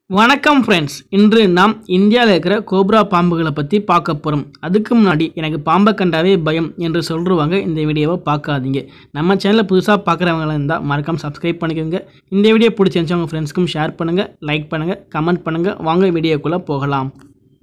வணக்கம் ஃப்ரெண்ட்ஸ் இன்று நாம் இந்தியாவில் இருக்கிற கோப்ரா பாம்புகளை பற்றி பார்க்க போகிறோம் அதுக்கு முன்னாடி எனக்கு பாம்பை கண்டாவே பயம் என்று சொல்லுவாங்க இந்த வீடியோவை பார்க்காதீங்க நம்ம சேனலை புதுசாக பார்க்குறவங்களா இருந்தால் மறக்காம சப்ஸ்கிரைப் பண்ணிக்கோங்க இந்த வீடியோ பிடிச்சிருந்துச்சு உங்கள் ஃப்ரெண்ட்ஸ்க்கும் ஷேர் பண்ணுங்கள் லைக் பண்ணுங்கள் கமெண்ட் பண்ணுங்கள் வாங்க வீடியோக்குள்ளே போகலாம்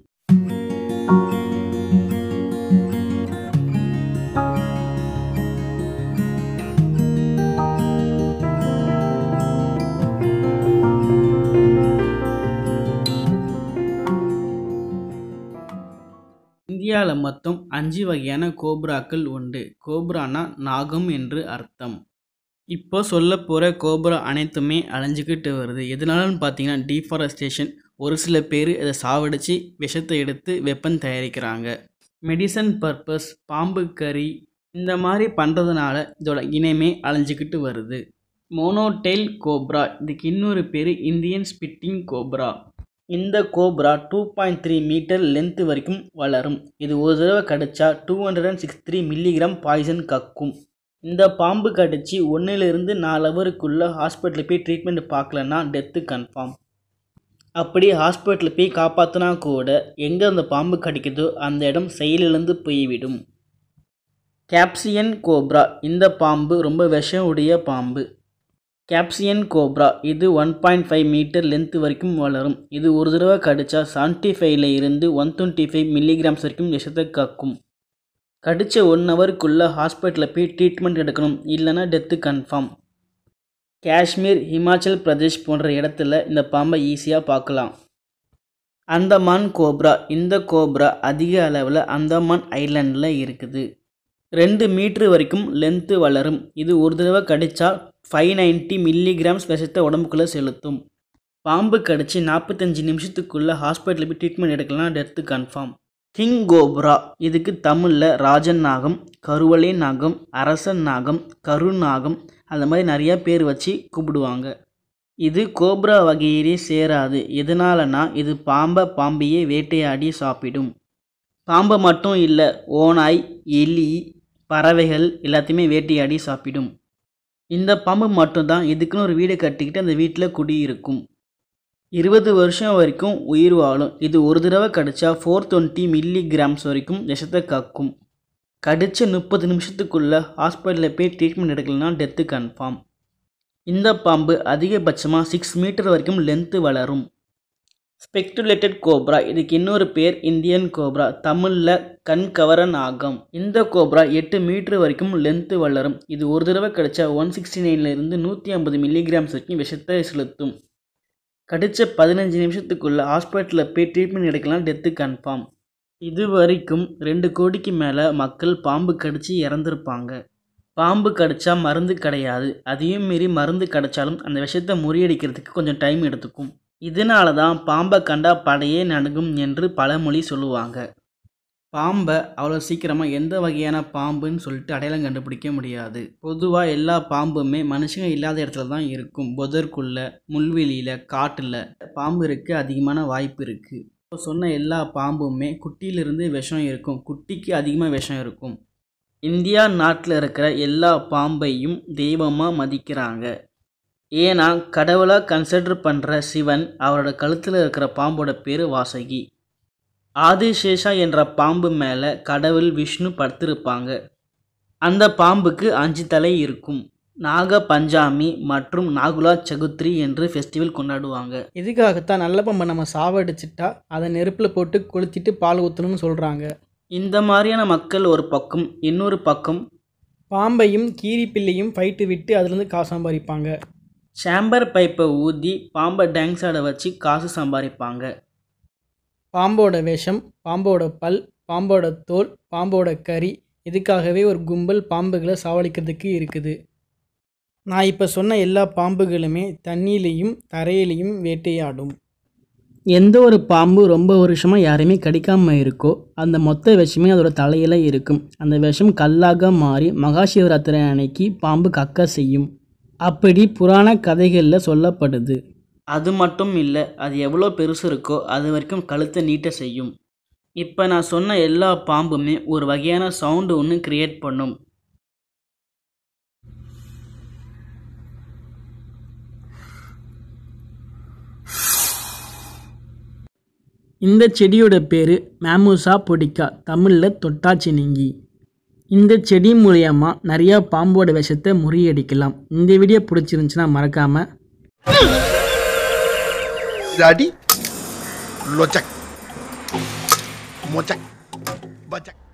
இந்தியாவில் மொத்தம் அஞ்சு வகையான கோப்ராக்கள் உண்டு கோப்ரானா நாகம் என்று அர்த்தம் இப்போ சொல்ல போகிற கோப்ரா அனைத்துமே அழிஞ்சிக்கிட்டு வருது எதனாலன்னு பார்த்தீங்கன்னா டீஃபாரஸ்டேஷன் ஒரு சில பேர் இதை சாவடித்து விஷத்தை எடுத்து வெப்பன் தயாரிக்கிறாங்க மெடிசன் பர்பஸ் பாம்பு கறி இந்த மாதிரி பண்ணுறதுனால இதோட இனமே அழிஞ்சிக்கிட்டு வருது மோனோடெயில் கோப்ரா இதுக்கு இன்னொரு பேர் இந்தியன் ஸ்பிட்டிங் கோப்ரா இந்த cobra two point three metre length வரைக்கும் வளரும் இது ஒரு தடவை கடிச்சா two hundred and six three milligram poison கக்கும் இந்த பாம்பு கடிச்சு ஒன்றிலிருந்து நாலு ஹவருக்குள்ளே ஹாஸ்பிட்டலில் போய் ட்ரீட்மெண்ட் பார்க்கலன்னா டெத்து கன்ஃபார்ம் அப்படி ஹாஸ்பிட்டலில் போய் காப்பாற்றினா கூட எங்கே அந்த பாம்பு கடிக்குதோ அந்த இடம் செயலிழந்து போய்விடும் கேப்சியன் கோப்ரா இந்த பாம்பு ரொம்ப விஷம் உடைய பாம்பு கேப்சியன் கோப்ரா இது one point five metre length வரைக்கும் வளரும் இது ஒரு தடவை கடிச்சா செவன்ட்டி ஃபைவ்ல இருந்து ஒன் டுவெண்ட்டி ஃபைவ் மில்லிகிராம்ஸ் வரைக்கும் விஷத்தை கக்கும் கடித்த ஒன் ஹவருக்குள்ளே ஹாஸ்பிட்டலில் போய் ட்ரீட்மெண்ட் எடுக்கணும் இல்லைன்னா டெத்து கன்ஃபார்ம் காஷ்மீர் ஹிமாச்சல் பிரதேஷ் போன்ற இடத்துல இந்த பாம்பை ஈஸியாக பார்க்கலாம் அந்தமான் கோப்ரா இந்த கோப்ரா அதிக அளவில் அந்தமான் ஐலாண்டில் இருக்குது ரெண்டு மீட்ரு வரைக்கும் லென்த்து வளரும் இது ஒரு தடவை கடிச்சா ஃபைவ் நைன்ட்டி மில்லிகிராம்ஸ் விஷத்தை உடம்புக்குள்ளே செலுத்தும் பாம்பு கடிச்சு நாற்பத்தஞ்சு நிமிஷத்துக்குள்ளே ஹாஸ்பிட்டலில் போய் ட்ரீட்மெண்ட் எடுக்கலாம் டெத்து கன்ஃபார்ம் கிங் கோப்ரா இதுக்கு தமிழில் ராஜன் நாகம் கருவளை நாகம் அரசன் நாகம் கருநாகம் அந்த மாதிரி நிறையா பேர் வச்சு கூப்பிடுவாங்க இது கோப்ரா வகையிலே சேராது எதனாலனா இது பாம்பை பாம்பையே வேட்டையாடி சாப்பிடும் பாம்பை மட்டும் இல்லை ஓனாய் எலி பறவைகள் எல்லாத்தையுமே வேட்டையாடி சாப்பிடும் இந்த பாம்பு மட்டும்தான் இதுக்குன்னு ஒரு வீடு கட்டிக்கிட்டு அந்த வீட்டில் குடியிருக்கும் இருபது வருஷம் வரைக்கும் உயிர் வாழும் இது ஒரு தடவை கடிச்சா ஃபோர் டுவெண்ட்டி மில்லி கிராம்ஸ் வரைக்கும் விஷத்தை கக்கும் கடித்த முப்பது நிமிஷத்துக்குள்ளே ஹாஸ்பிட்டலில் போய் ட்ரீட்மெண்ட் எடுக்கலனா டெத்து கன்ஃபார்ம் இந்த பாம்பு அதிகபட்சமாக சிக்ஸ் மீட்டர் வரைக்கும் லென்த்து வளரும் ஸ்பெக்டுலேட்டட் கோப்ரா இதுக்கு இன்னொரு பேர் இந்தியன் கோப்ரா தமிழில் கண்கவர நாகம் இந்த கோப்ரா எட்டு மீட்டர் வரைக்கும் லென்த்து வளரும் இது ஒரு தடவை கடிச்சா ஒன் சிக்ஸ்டி நைன்லேருந்து நூற்றி ஐம்பது மில்லிகிராம்ஸ் வரைக்கும் விஷத்தை செலுத்தும் கடித்த பதினஞ்சு நிமிஷத்துக்குள்ளே ஹாஸ்பிட்டலில் போய் ட்ரீட்மெண்ட் எடுக்கலாம் டெத்து கன்ஃபார்ம் இது வரைக்கும் ரெண்டு கோடிக்கு மேலே மக்கள் பாம்பு கடித்து இறந்துருப்பாங்க பாம்பு கடிச்சா மருந்து கிடையாது அதையும் மீறி மருந்து கிடைச்சாலும் அந்த விஷத்தை முறியடிக்கிறதுக்கு கொஞ்சம் டைம் எடுத்துக்கும் இதனால தான் பாம்பை கண்டா படையே நடுங்கும் என்று பழமொழி சொல்லுவாங்க பாம்பை அவ்வளோ சீக்கிரமாக எந்த வகையான பாம்புன்னு சொல்லிட்டு அடையாளம் கண்டுபிடிக்க முடியாது பொதுவாக எல்லா பாம்புமே மனுஷங்க இல்லாத இடத்துல தான் இருக்கும் புதற்குள்ளே முள்வெளியில் காட்டில் பாம்பு இருக்க அதிகமான வாய்ப்பு இருக்குது இப்போ சொன்ன எல்லா பாம்புமே குட்டியிலிருந்து விஷம் இருக்கும் குட்டிக்கு அதிகமாக விஷம் இருக்கும் இந்தியா நாட்டில் இருக்கிற எல்லா பாம்பையும் தெய்வமாக மதிக்கிறாங்க ஏன்னா கடவுளாக கன்சிடர் பண்ணுற சிவன் அவரோட கழுத்தில் இருக்கிற பாம்போட பேர் வாசகி ஆதிசேஷா என்ற பாம்பு மேலே கடவுள் விஷ்ணு படுத்திருப்பாங்க அந்த பாம்புக்கு அஞ்சு தலை இருக்கும் நாக பஞ்சாமி மற்றும் நாகுலா சகுத்ரி என்று ஃபெஸ்டிவல் கொண்டாடுவாங்க இதுக்காகத்தான் நல்ல பம்பை நம்ம சாவடிச்சிட்டா அதை நெருப்பில் போட்டு கொளுத்திட்டு பால் ஊற்றணும்னு சொல்கிறாங்க இந்த மாதிரியான மக்கள் ஒரு பக்கம் இன்னொரு பக்கம் பாம்பையும் கீரி பிள்ளையும் ஃபைட்டு விட்டு அதுலேருந்து காசு சம்பாதிப்பாங்க சாம்பர் பைப்பை ஊதி பாம்பை டான்ஸ் ஆட வச்சு காசு சம்பாதிப்பாங்க பாம்போட விஷம் பாம்போட பல் பாம்போட தோல் பாம்போட கறி இதுக்காகவே ஒரு கும்பல் பாம்புகளை சாவடிக்கிறதுக்கு இருக்குது நான் இப்போ சொன்ன எல்லா பாம்புகளுமே தண்ணியிலையும் தரையிலையும் வேட்டையாடும் எந்த ஒரு பாம்பு ரொம்ப வருஷமாக யாரையுமே கடிக்காமல் இருக்கோ அந்த மொத்த விஷமே அதோட தலையில் இருக்கும் அந்த விஷம் கல்லாக மாறி மகாசிவராத்திரி அன்னைக்கு பாம்பு கக்க செய்யும் அப்படி புராண கதைகளில் சொல்லப்படுது அது மட்டும் இல்லை அது எவ்வளோ பெருசு இருக்கோ அது வரைக்கும் கழுத்தை நீட்ட செய்யும் இப்போ நான் சொன்ன எல்லா பாம்புமே ஒரு வகையான சவுண்டு ஒன்று கிரியேட் பண்ணும் இந்த செடியோட பேர் மேமூசா பொடிக்கா தமிழில் தொட்டாச்சினிங்கி இந்த செடி மூலியமா நிறையா பாம்போட விஷத்தை முறியடிக்கலாம் இந்த வீடியோ பிடிச்சிருந்துச்சுன்னா மறக்காமல் Daddy, locak, mocak, bacak.